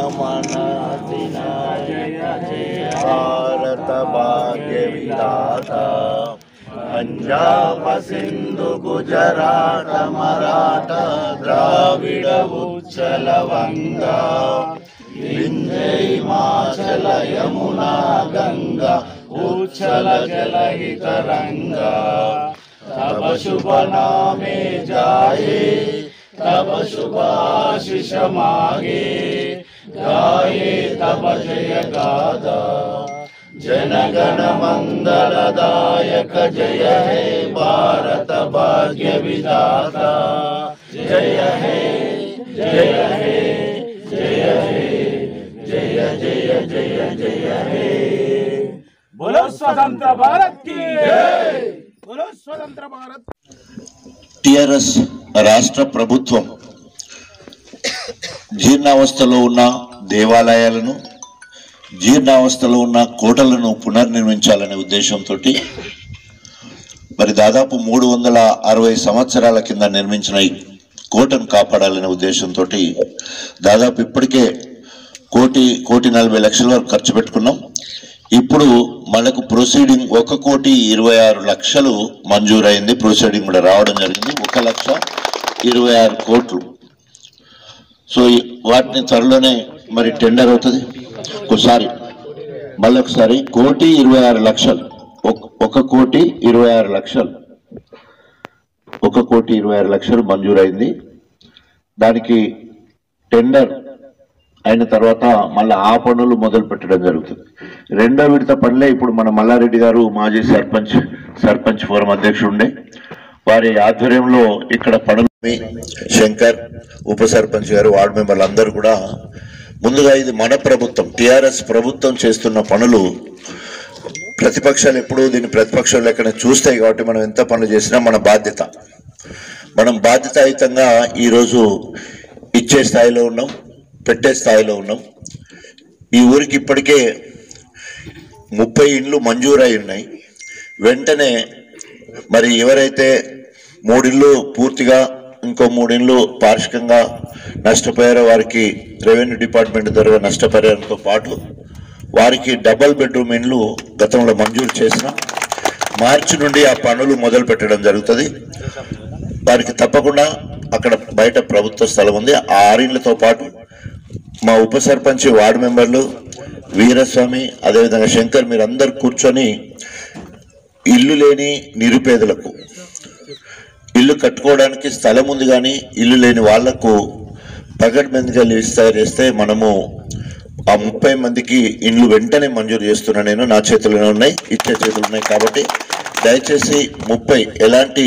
మనసిన భారత భాగ్య విధాత పంజాబ సింధు గుజరాట మరాఠ ద్రావిడ ఉచ్చల వంగ వింధ్య హిమాచల యమునా గంగా ఉచ్చల జలహిత రంగా तब शुभ नामे जाए तब शुभ आशीष मागे गाये तब जय गादा जनगण मंगलदायक जय हे भारत भाग्य विधाता जय हे जय हे जय हे जय जय जय जय हे बोलो स्वतंत्र भारत की बोलो स्वतंत्र भारत టిఆర్ఎస్ రాష్ట్ర ప్రభుత్వం జీర్ణావస్థలో ఉన్న దేవాలయాలను జీర్ణావస్థలో ఉన్న కోటలను పునర్నిర్మించాలనే ఉద్దేశంతో మరి దాదాపు మూడు వందల అరవై సంవత్సరాల కింద నిర్మించిన ఈ కోటను కాపాడాలనే ఉద్దేశంతో దాదాపు ఇప్పటికే కోటి కోటి నలభై లక్షల వరకు ఖర్చు పెట్టుకున్నాం ఇప్పుడు మనకు ప్రొసీడింగ్ ఒక కోటి ఇరవై ఆరు లక్షలు మంజూరైంది ప్రొసీడింగ్ కూడా రావడం జరిగింది ఒక లక్ష ఇరవై ఆరు కోట్లు సో ఈ- వాటిని త్వరలోనే మరి టెండర్ అవుతుంది ఒకసారి మళ్ళీ ఒకసారి కోటి ఇరవై ఆరు లక్షలు ఒక- ఒక కోటి ఇరవై ఆరు లక్షలు ఒక కోటి ఇరవై ఆరు లక్షలు మంజూరైంది దానికి టెండర్ అయిన తర్వాత మళ్ళీ ఆ పనులు మొదలు పెట్టడం జరుగుతుంది రెండో విడత పనులే ఇప్పుడు మన మల్లారెడ్డి గారు మాజీ సర్పంచ్ సర్పంచ్ ఫోరం అధ్యక్షుడు ఉండే వారి ఆధ్వర్యంలో ఇక్కడ పనులు శంకర్ ఉప సర్పంచ్ గారు వార్డు మెంబర్లు అందరూ కూడా ముందుగా ఇది మన ప్రభుత్వం టిఆర్ఎస్ ప్రభుత్వం చేస్తున్న పనులు ప్రతిపక్షాలు ఎప్పుడూ దీన్ని ప్రతిపక్షాలు ఎక్కడ చూస్తాయి కాబట్టి మనం ఎంత పనులు చేసినా మన బాధ్యత మనం బాధ్యతాయుతంగా ఈరోజు ఇచ్చే స్థాయిలో ఉన్నాం పెట్టే స్థాయిలో ఉన్నాం ఈ ఊరికి ఇప్పటికే ముప్పై ఇండ్లు మంజూరై ఉన్నాయి వెంటనే మరి ఎవరైతే మూడిళ్ళు పూర్తిగా ఇంకో మూడిళ్ళు పార్షికంగా నష్టపోయారో వారికి రెవెన్యూ డిపార్ట్మెంట్ ద్వారా నష్టపరిహారంతో పాటు వారికి డబల్ బెడ్రూమ్ ఇండ్లు గతంలో మంజూరు చేసిన మార్చి నుండి ఆ పనులు మొదలు పెట్టడం జరుగుతుంది వారికి తప్పకుండా అక్కడ బయట ప్రభుత్వ స్థలం ఉంది ఆ ఆరిండ్లతో పాటు మా ఉప సర్పంచ్ వార్డు మెంబర్లు వీరస్వామి అదేవిధంగా శంకర్ మీరందరూ కూర్చొని ఇల్లు లేని నిరుపేదలకు ఇల్లు కట్టుకోవడానికి స్థలం ఉంది కానీ ఇల్లు లేని వాళ్లకు పగడ్బందీగా విస్తరి చేస్తే మనము ఆ ముప్పై మందికి ఇండ్లు వెంటనే మంజూరు చేస్తున్నా నేను నా చేతుల్లోనే ఉన్నాయి ఇచ్చే చేతులు ఉన్నాయి కాబట్టి దయచేసి ముప్పై ఎలాంటి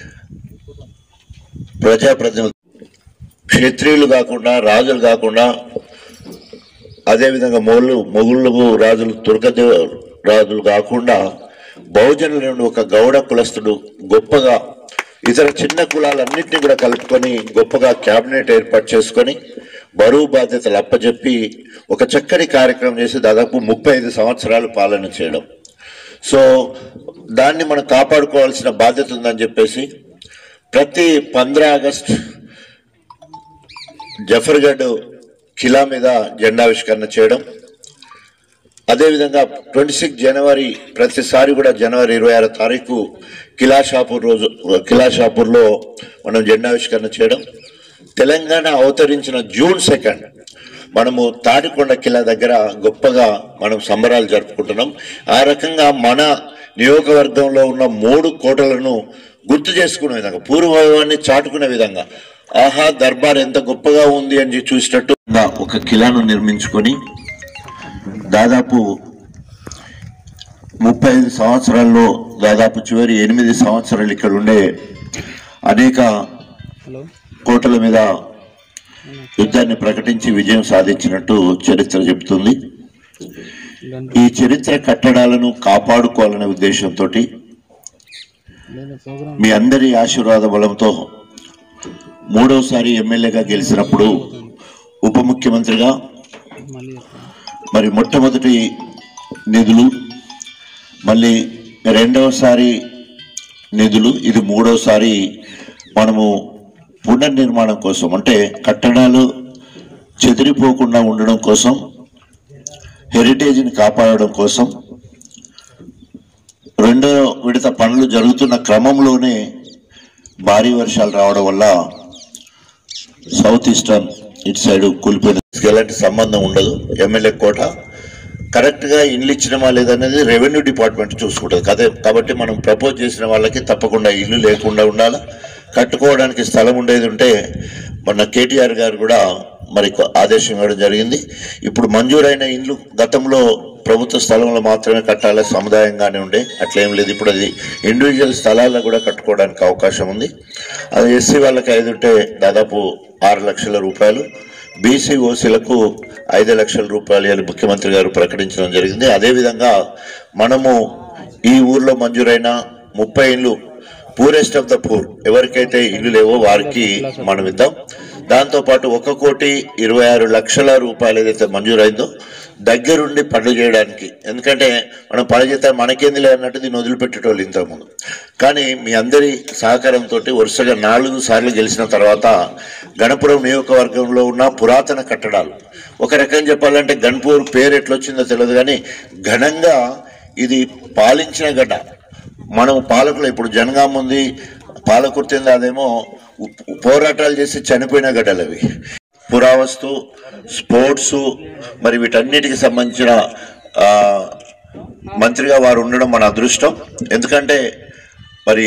ప్రజాప్రతినిధులు క్షత్రియులు కాకుండా రాజులు కాకుండా అదేవిధంగా మొగుళ్ళు మొగుళ్ళు రాజులు తుర్కదేవ రాజులు కాకుండా బహుజనుల నుండి ఒక గౌడ కులస్తుడు గొప్పగా ఇతర చిన్న కులాలన్నింటినీ కూడా కలుపుకొని గొప్పగా క్యాబినెట్ ఏర్పాటు చేసుకొని బరువు బాధ్యతలు అప్పచెప్పి ఒక చక్కటి కార్యక్రమం చేసి దాదాపు ముప్పై ఐదు సంవత్సరాలు పాలన చేయడం సో దాన్ని మనం కాపాడుకోవాల్సిన బాధ్యత ఉందని చెప్పేసి ప్రతి పంద్రా ఆగస్ట్ జఫర్గఢ్ ఖిలా మీద జెండావిష్కరణ చేయడం అదేవిధంగా ట్వంటీ సిక్స్ జనవరి ప్రతిసారి కూడా జనవరి ఇరవై ఆరో తారీఖు కిలాషాపూర్ రోజు కిలాషాపూర్లో మనం జెండావిష్కరణ చేయడం తెలంగాణ అవతరించిన జూన్ సెకండ్ మనము తాటికొండ కిలా దగ్గర గొప్పగా మనం సంబరాలు జరుపుకుంటున్నాం ఆ రకంగా మన నియోజకవర్గంలో ఉన్న మూడు కోటలను గుర్తు చేసుకునే విధంగా పూర్వవైభవాన్ని చాటుకునే విధంగా ఆహా దర్బార్ ఎంత గొప్పగా ఉంది అని చూసినట్టు ఒక కిలాను నిర్మించుకొని దాదాపు ముప్పై ఐదు సంవత్సరాల్లో దాదాపు చివరి ఎనిమిది సంవత్సరాలు ఇక్కడ ఉండే అనేక కోటల మీద యుద్ధాన్ని ప్రకటించి విజయం సాధించినట్టు చరిత్ర చెబుతుంది ఈ చరిత్ర కట్టడాలను కాపాడుకోవాలనే ఉద్దేశంతో మీ అందరి ఆశీర్వాద బలంతో మూడవసారి ఎమ్మెల్యేగా గెలిచినప్పుడు ఉప ముఖ్యమంత్రిగా మరి మొట్టమొదటి నిధులు మళ్ళీ రెండవసారి నిధులు ఇది మూడవసారి మనము పునర్నిర్మాణం కోసం అంటే కట్టడాలు చెదిరిపోకుండా ఉండడం కోసం హెరిటేజ్ని కాపాడడం కోసం రెండో విడత పనులు జరుగుతున్న క్రమంలోనే భారీ వర్షాలు రావడం వల్ల సౌత్ ఈస్టర్న్ ఇటు సైడ్ కూలిపోయిన ఎలాంటి సంబంధం ఉండదు ఎమ్మెల్యే కోట కరెక్ట్గా ఇల్లు ఇచ్చినమా లేదనేది రెవెన్యూ డిపార్ట్మెంట్ చూసుకుంటుంది కదే కాబట్టి మనం ప్రపోజ్ చేసిన వాళ్ళకి తప్పకుండా ఇల్లు లేకుండా ఉండాలి కట్టుకోవడానికి స్థలం ఉండేది ఉంటే మొన్న కేటీఆర్ గారు కూడా మరి కొ- ఆదేశం ఇవ్వడం జరిగింది ఇప్పుడు మంజూరైన ఇండ్లు గతంలో ప్రభుత్వ స్థలంలో మాత్రమే కట్టాలి సముదాయంగానే ఉండే అట్లేం లేదు ఇప్పుడు అది ఇండివిజువల్ స్థలాల్లో కూడా కట్టుకోవడానికి అవకాశం ఉంది అది ఎస్సీ వాళ్ళకి ఐదు ఉంటే దాదాపు ఆరు లక్షల రూపాయలు బీసీ ఓసీలకు ఐదు లక్షల రూపాయలు అని ముఖ్యమంత్రి గారు ప్రకటించడం జరిగింది అదేవిధంగా మనము ఈ ఊర్లో మంజూరైన ముప్పై ఇళ్ళు పూరెస్ట్ ఆఫ్ ద పూర్ ఎవరికైతే ఇల్లు లేవో వారికి మనం ఇద్దాం దాంతోపాటు ఒక కోటి ఇరవై ఆరు లక్షల రూపాయలు ఏదైతే మంజూరైందో దగ్గరుండి పనులు చేయడానికి ఎందుకంటే మనం పని చేస్తే మనకేంది లేదన్నట్టు దీన్ని వదిలిపెట్టేటోళ్ళు ఇంతకుముందు కానీ మీ అందరి సహకారంతో వరుసగా నాలుగు సార్లు గెలిచిన తర్వాత గణపురం నియోజకవర్గంలో ఉన్న పురాతన కట్టడాలు ఒక రకం చెప్పాలంటే గణపూర్ పేరు ఎట్లొచ్చిందో తెలియదు కానీ ఘనంగా ఇది పాలించిన గడ్డ మనం పాలకులు ఇప్పుడు జనగాం ఉంది పాలకుర్తింది అదేమో ఉప్- పోరాటాలు చేసి చనిపోయిన గడ్డలు అవి పురావస్తు స్పోర్ట్స్ మరి వీటన్నిటికి సంబంధించిన ఆ, మంత్రిగా వారు ఉండడం మన అదృష్టం ఎందుకంటే మరి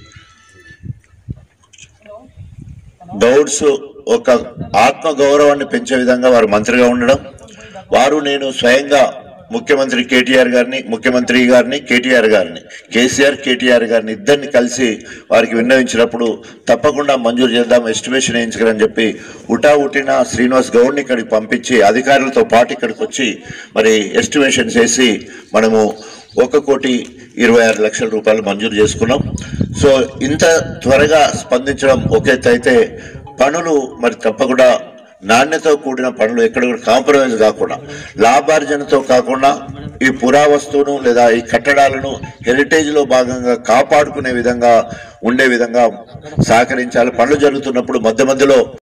గౌడ్స్ ఒక ఆత్మ గౌరవాన్ని పెంచే విధంగా వారు మంత్రిగా ఉండడం వారు నేను స్వయంగా ముఖ్యమంత్రి కేటీఆర్ గారిని ముఖ్యమంత్రి గారిని కేటీఆర్ గారిని కేసీఆర్ కేటీఆర్ గారిని ఇద్దరిని కలిసి వారికి విన్నవించినప్పుడు తప్పకుండా మంజూరు చేద్దాం ఎస్టిమేషన్ వేయించగలని చెప్పి ఉటా ఉట్టిన శ్రీనివాస్ గౌడ్ని ఇక్కడికి పంపించి అధికారులతో పాటు ఇక్కడికి వచ్చి మరి ఎస్టిమేషన్ చేసి మనము ఒక కోటి ఇరవై ఆరు లక్షల రూపాయలు మంజూరు చేసుకున్నాం సో ఇంత త్వరగా స్పందించడం ఒక ఎత్తు అయితే పనులు మరి తప్పకుండా నాణ్యతతో కూడిన పనులు ఎక్కడ కూడా కాంప్రమైజ్ కాకుండా లాభార్జనతో కాకుండా ఈ పురావస్తువును లేదా ఈ కట్టడాలను హెరిటేజ్ లో భాగంగా కాపాడుకునే విధంగా ఉండే విధంగా సహకరించాలి పనులు జరుగుతున్నప్పుడు మధ్య మధ్యలో